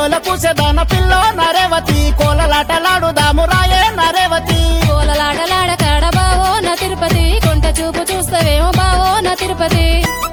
జోల కూసేదాన పిల్ల నరేవతి కోలలాటలాడుదాము రాయే నరేవతి కోలలాటలాడ కాడ బావో నా తిరుపతి కొంట చూపు చూస్తావేమో బావో నా తిరుపతి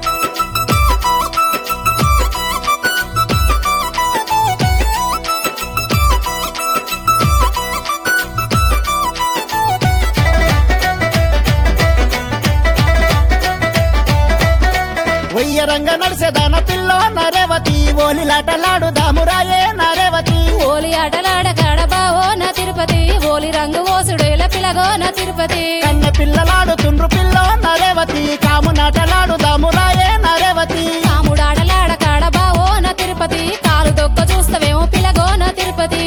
వయ్యరంగ నడిసేదాన పిల్ల నరేవతి ఓలిలాటలాడుదాము రాయే నరేవతి ఓలి ఆటలాడ కాడ బావో నా తిరుపతి ఓలి రంగు ఓసుడేల పిలగో నా తిరుపతి కన్న పిల్లలాడుతుండ్రు పిల్ల నరేవతి కామునాటలాడుదాము రాయే నరేవతి కాముడాడలాడ కాడ బావో నా తిరుపతి కాలు దొక్క చూస్తావేమో పిలగో నా తిరుపతి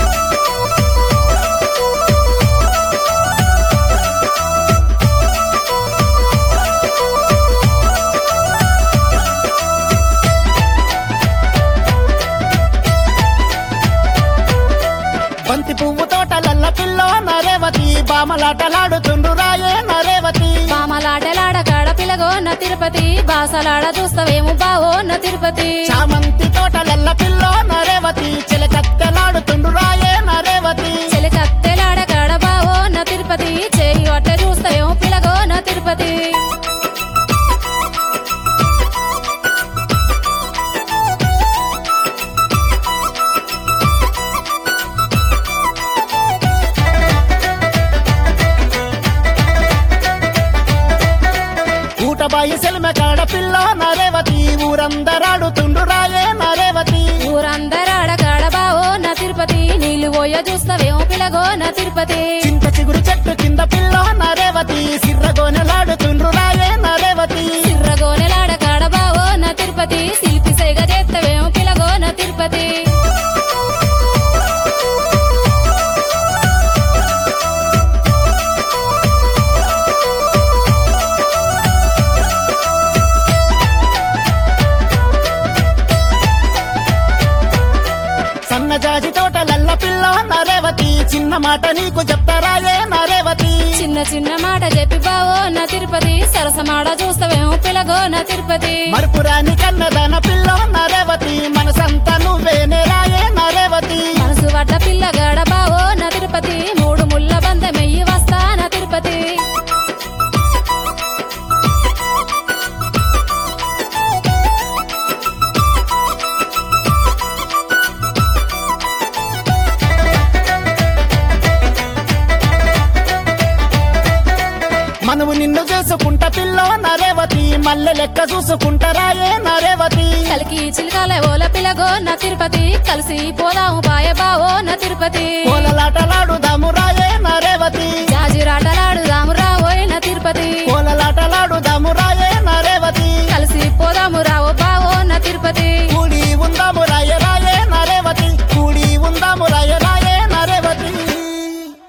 బంతి పువ్వు తోటలల్ల పిల్ల నరేవతి బామలాటలాడుతుండ్రు రాయే నరేవతి మామలాటలాడ కాడ పిలగో నా తిరుపతి బాసలాడ చూస్తావేమో బావో నా తిరుపతి చామంతి తోటలల్ల పిల్ల నరేవతి చిలకత్తెలాడుతుండ్రు రాయే నరేవతి చెలికత్తెలాడ కాడ బావో నా తిరుపతి చేయి వట్ట చూస్తావేమో పిలగో నా తిరుపతి ఊటబాయి సెలిమె కాడ పిల్ల నరేవతి ఊరందరాడుతుండ్రు రాయే నరేవతి ఊరందరాడ కాడ బావో నా తిరుపతి నీళ్లు పోయ చూస్తావేమో పిలగో నా తిరుపతి చింత చిగురు చెట్టు కింద పిల్ల నరేవతి సిర్రగోనెలాడుతుండ్రు రాయే నరేవతి సిర్రగోనెలాడ కాడ బావో నా తిరుపతి శిల్పి సైగ చేస్తావేమో పిలగో నా తిరుపతి సన్నజాజి తోటలల్ల పిల్ల నరేవతి చిన్న మాట నీకు చెప్తారాయే నరేవతి చిన్న చిన్న మాట చెప్పి బావో నా తిరుపతి సరసమాడ చూస్తావేమో పిలగో నా తిరుపతి మరుపురాని కన్నదాన పిల్ల నరేవతి మనసంతా నువ్వేనే రాయే నరేవతి మనసు వడ్డ పిల్లగాడ బావో నా తిరుపతి మూడు ముళ్ళ బంధమెయ్యి వస్తా నా తిరుపతి మనము నిన్ను చేసుకుంటా పిల్ల నరేవతి మల్లె లెక్క చూసుకుంటారాయే నరేవతి కలికి చిలకాల ఓల పిలగో నా తిరుపతి కలిసి పోదాము బాయ బావో నా తిరుపతి కోలలాటలాడు